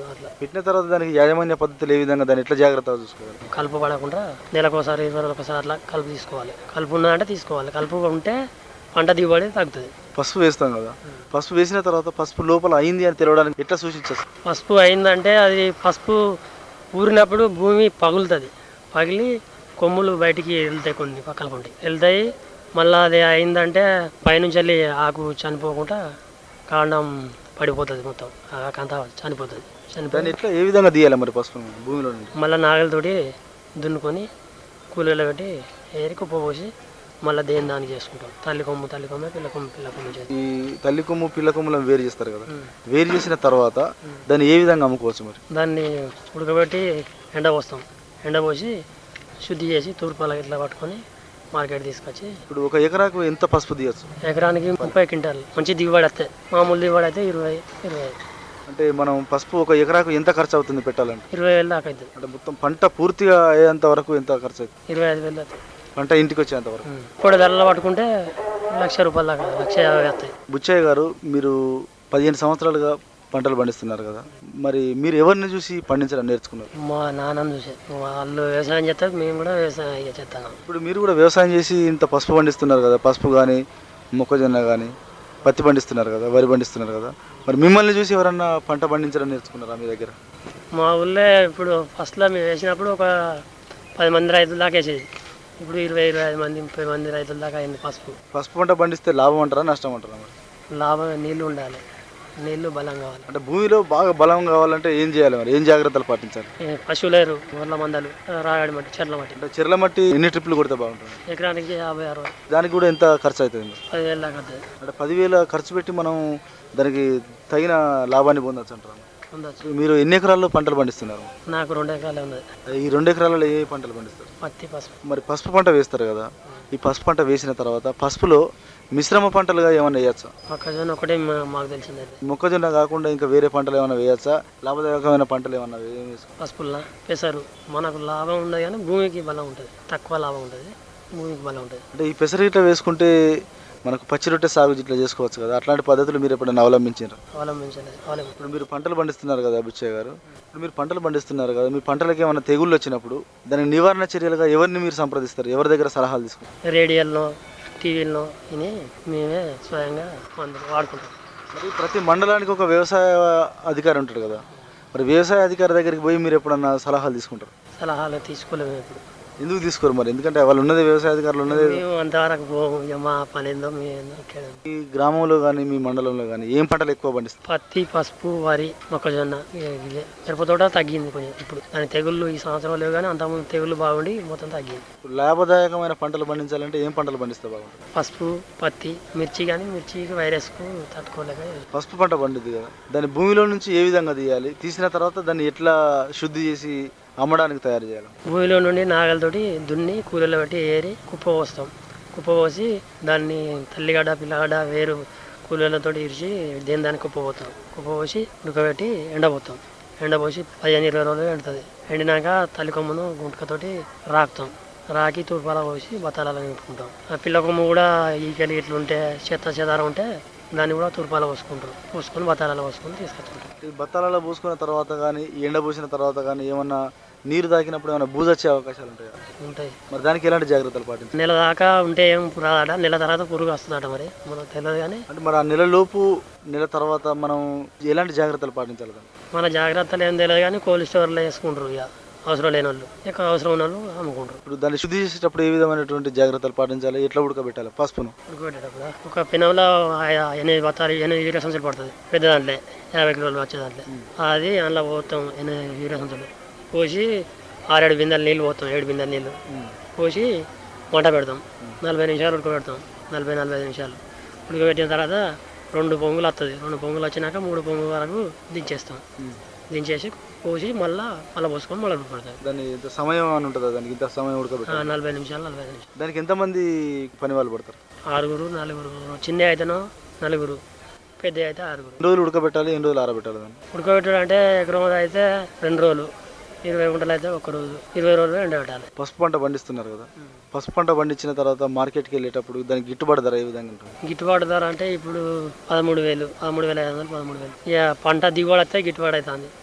అట్లా పెట్టిన తర్వాత దానికి యాజమాన్య పద్ధతులు ఏ విధంగా దాన్ని ఎట్లా జాగ్రత్తగా చూసుకోవాలి కలుపు పడకుండా నెలకోసారి ఇరవై రోజులకు ఒకసారి అట్లా కలుపు తీసుకోవాలి కలుపు ఉన్నదంటే తీసుకోవాలి కలుపు ఉంటే పంట దిగుబడి తగ్గుతుంది పసుపు వేస్తాం కదా పసుపు వేసిన తర్వాత పసుపు లోపల అయింది అని తెలవడానికి ఎట్లా సూచించచ్చు పసుపు అయిందంటే అది పసుపు ఊరినప్పుడు భూమి పగులుతుంది పగిలి కొమ్ములు బయటికి వెళ్తాయి కొన్ని పక్కన కొంటాయి వెళ్తాయి మళ్ళీ అది అయిందంటే పైనుంచి వెళ్ళి ఆకు చనిపోకుండా కాండం పడిపోతుంది మొత్తం ఆకంతా చనిపోతుంది చనిపోయి దాన్ని ఎట్లా ఏ విధంగా తీయాలి మరి పసుపు భూమిలో నుండి మళ్ళీ నాగలతోటి దున్నుకొని కూలీలో పెట్టి ఏరి కుప్ప పోసి మళ్ళీ దేని దానికి చేసుకుంటాం తల్లి కొమ్ము తల్లి కొమ్మ పిల్ల కొమ్ము పిల్ల కొమ్ము చేస్తాం ఈ తల్లి కొమ్ము పిల్ల కొమ్ములను వేరు చేస్తారు కదా వేరు చేసిన తర్వాత దాన్ని ఏ విధంగా అమ్ముకోవచ్చు మరి దాన్ని ఉడకబెట్టి ఎండ పోస్తాం ఎండ పోసి శుద్ధి చేసి తూర్పాల ఇట్లా పట్టుకొని మార్కెట్ తీసుకొచ్చి ఇప్పుడు ఒక ఎకరాకు ఎంత పసుపు తీయచ్చు ఎకరానికి ముప్పై క్వింటాలు మంచి దిగుబడి వస్తాయి మామూలు దిగుబడి అయితే ఇరవై ఇరవై ఐదు అంటే మనం పసుపు ఒక ఎకరాకు ఎంత ఖర్చు అవుతుంది పెట్టాలంటే ఇరవై వేలు దాకా అవుతుంది అంటే మొత్తం పంట పూర్తిగా అయ్యేంత వరకు ఎంత ఖర్చు అవుతుంది ఇరవై ఐదు వేలు అవుతాయి పంట ఇంటికి వచ్చేంత వరకు కూడా ధరలో పట్టుకుంటే లక్ష రూపాయల దాకా లక్ష యాభై వస్తాయి బుచ్చయ్య గారు మీరు పదిహేను సంవత్సరాలుగా పంటలు పండిస్తున్నారు కదా మరి మీరు ఎవరిని చూసి పండించడం నేర్చుకున్నారు మా నాన్నని చూసే వాళ్ళు వ్యవసాయం చేస్తారు మేము కూడా వ్యవసాయం ఇక చేస్తాను ఇప్పుడు మీరు కూడా వ్యవసాయం చేసి ఇంత పసుపు పండిస్తున్నారు కదా పసుపు కానీ మొక్కజొన్న కానీ పత్తి పండిస్తున్నారు కదా వరి పండిస్తున్నారు కదా మరి మిమ్మల్ని చూసి ఎవరన్నా పంట పండించడం నేర్చుకున్నారా మీ దగ్గర మా ఊళ్ళో ఇప్పుడు ఫస్ట్లో మేము వేసినప్పుడు ఒక పది మంది రైతుల దాకా వేసేది ఇప్పుడు ఇరవై ఇరవై ఐదు మంది ముప్పై మంది రైతుల దాకా అయింది పసుపు పసుపు పంట పండిస్తే లాభం అంటారా నష్టం అంటారా మరి లాభం నీళ్ళు ఉండాలి నీళ్ళు బలం కావాలి అంటే భూమిలో బాగా బలం కావాలంటే ఏం చేయాలి మరి ఏం జాగ్రత్తలు పాటించాలి ఏ పశువులేరు ఊర్ల మందలు రాగడి మట్టి చెట్ల మట్టి అంటే చెర్ల మట్టి ఎన్ని ట్రిప్లు కొడితే బాగుంటుంది ఎకరానికి యాభై అరవై దానికి కూడా ఎంత ఖర్చు అవుతుంది మరి? పదివేలు దాకా అవుతుంది అంటే పదివేల ఖర్చు పెట్టి మనం దానికి తగిన లాభాన్ని పొందొచ్చు అంటారు ఉండొచ్చు మీరు ఎన్ని ఎకరాల్లో పంటలు పండిస్తున్నారు నాకు రెండు ఎకరాలే ఉన్నది ఈ రెండు ఎకరాలలో ఏ పంటలు పండిస్తారు పత్తి పసుపు మరి పసుపు పంట వేస్తారు కదా ఈ పసుపు పంట వేసిన తర్వాత పసుపులో మిశ్రమ పంటలుగా ఏమైనా వేయచ్చా మొక్కజొన్న ఒకటే మా- మాకు తెలిసింది అయితే మొక్కజొన్న కాకుండా ఇంకా వేరే పంటలు ఏమైనా వేయచ్చా లాభదాయకమైన పంటలు ఏమైనా వే- వేసుకో పసుపుల్లా పెసరు మనకు లాభం ఉండదు కానీ భూమికి బలం ఉంటుంది తక్కువ లాభం ఉంటుంది భూమికి బలం ఉంటుంది అంటే ఈ పెసర ఇట్లా వేసుకుంటే మనకు పచ్చి రొట్టె సాగు ఇట్లా చేసుకోవచ్చు కదా అట్లాంటి పద్ధతులు మీరు ఎప్పుడైనా అవలంబించారు అవలంబించలేదు అవలంబి ఇప్పుడు మీరు పంటలు పండిస్తున్నారు కదా బుచ్చయ్య గారు ఇప్పుడు మీరు పంటలు పండిస్తున్నారు కదా మీ పంటలకి ఏమైనా తెగుళ్ళు వచ్చినప్పుడు దానికి నివారణ చర్యలుగా ఎవరిని మీరు సంప్రదిస్తారు ఎవరి దగ్గర సలహాలు తీసుకుంటారు రేడియోల్లో టీవీల్లో విని మేమే స్వయంగా మందులు వాడుకుంటాం మరి ప్రతి మండలానికి ఒక వ్యవసాయ అధికారి ఉంటాడు కదా మరి వ్యవసాయ అధికారి దగ్గరికి పోయి మీరు ఎప్పుడన్నా సలహాలు తీసుకుంటారు సలహాలు తీసుకోలేము ఇప్పుడు ఎందుకు తీసుకోరు మరి ఎందుకంటే వాళ్ళు ఉన్నది వ్యవసాయ అధికారులు ఉన్నది మేము అంతవరకు పోము ఇక మా పని ఏందో మేము ఇక్కడ ఈ గ్రామంలో కానీ మీ మండలంలో కానీ ఏం పంటలు ఎక్కువ పండిస్తారు పత్తి పసుపు వరి మొక్కజొన్న ఇవే ఇవే. మిరప తోట తగ్గింది కొంచెం ఇప్పుడు దాని తెగుళ్ళు ఈ సంవత్సరం లేవు కానీ అంతకుముందు తెగుళ్ళు బాగుండి మొత్తం తగ్గింది ఇప్పుడు లాభదాయకమైన పంటలు పండించాలంటే ఏం పంటలు పండిస్తే బాగుంటుంది పసుపు పత్తి మిర్చి కానీ మిర్చికి వైరస్కు తట్టుకోలేక పసుపు పంట పండుద్ది కదా దాన్ని భూమిలో నుంచి ఏ విధంగా తీయాలి తీసిన తర్వాత దాన్ని ఎట్లా శుద్ధి చేసి అమ్మడానికి తయారు చేయాలి భూమిలో నుండి నాగలతోటి దున్ని కూలీలో పెట్టి ఏరి కుప్ప పోస్తాం కుప్ప పోసి దాన్ని తల్లిగడ్డ పిల్లగడ్డ వేరు కూలీలతో ఇరిచి దేని దానికి కుప్ప పోతాం కుప్ప పోసి ఉడకబెట్టి ఎండపోతాం ఎండపోసి పదిహేను ఇరవై రోజులు ఎండుతుంది ఎండినాక తల్లి కొమ్మును గుంటకతోటి రాకుతాం రాకి తూర్పాల పోసి బత్తాలలో నింపుకుంటాం ఆ పిల్ల కొమ్ము కూడా ఈకలు ఇట్లా ఉంటే చెత్త చెదారం ఉంటే దాన్ని కూడా తూర్పాల పోసుకుంటాం పోసుకొని బత్తాలలో పోసుకొని తీసుకొచ్చుకుంటాం ఈ బత్తాలలో పూసుకున్న తర్వాత కానీ ఎండ పూసిన తర్వాత కానీ ఏమన్నా నీరు తాకినప్పుడు ఏమైనా బూజు వచ్చే అవకాశాలు ఉంటాయా ఉంటాయి మరి దానికి ఎలాంటి జాగ్రత్తలు పాటించాలి నెల దాకా ఉంటే ఏం రాదట నెల తర్వాత పురుగు వస్తుందట మరి మనకు తెలియదు కానీ అంటే మరి ఆ నెల లోపు నెల తర్వాత మనం ఎలాంటి జాగ్రత్తలు పాటించాలి దాన్ని మన జాగ్రత్తలు ఏం తెలియదు కానీ కోల్డ్ స్టోర్లో వేసుకుంటారు ఇక అవసరం లేని వాళ్ళు ఇక అవసరం ఉన్న వాళ్ళు అమ్ముకుంటారు ఇప్పుడు దాన్ని శుద్ధి చేసేటప్పుడు ఏ విధమైనటువంటి జాగ్రత్తలు పాటించాలి ఎట్లా ఉడకబెట్టాలి పసుపును ఉడకబెట్టేటప్పుడు ఒక పెనంలో ఆ- ఎనిమిది బత్తాలు ఎనిమిది యూరియా సంచులు పడుతుంది పెద్ద దాంట్లో యాభై కిలోలు వచ్చే దాంట్లో అది అందులో పోతాం ఎనిమిది యూరియా సంచులు పోసి ఆరేడు బిందెలు నీళ్ళు పోతాం ఏడు బిందెలు నీళ్ళు పోసి వంట పెడతాం నలభై నిమిషాలు ఉడకబెడతాం నలభై నలభై ఐదు నిమిషాలు ఉడకబెట్టిన తర్వాత రెండు పొంగులు వస్తుంది రెండు పొంగులు వచ్చినాక మూడు పొంగుల వరకు దించేస్తాం దించేసి పోసి మళ్ళీ మళ్ళీ పోసుకొని మళ్ళీ ఉడకబెడతాం దాన్ని ఇంత సమయం అని ఉంటుందా దానికి ఇంత సమయం ఉడకబెట్టాలి ఆ, నలభై నిమిషాలు నలభై ఐదు నిమిషాలు దానికి ఎంతమంది పని వాళ్ళు పడతారు ఆరుగురు నలుగురు చిన్న అయితేనో నలుగురు పెద్ద అయితే ఆరుగురు ఎన్ని రోజులు ఉడకబెట్టాలి ఎన్ని రోజులు ఆరబెట్టాలి దాన్ని ఉడకబెట్టడం అంటే ఎకరం అయితే రెండు రోజులు ఇరవై గుంటలు అయితే ఒక రోజు ఇరవై రోజులు ఎండబెట్టాలి పసుపు పంట పండిస్తున్నారు కదా పసుపు పంట పండించిన తర్వాత మార్కెట్కి వెళ్ళేటప్పుడు దానికి గిట్టుబాటు ధర ఏ విధంగా ఉంటుంది గిట్టుబాటు ధర అంటే ఇప్పుడు పదమూడు వేలు పదమూడు వేల ఐదు వందలు పదమూడు వేలు ఇక పంట దిగుబడి వస్తే గిట్టుబాటు అవుతుంది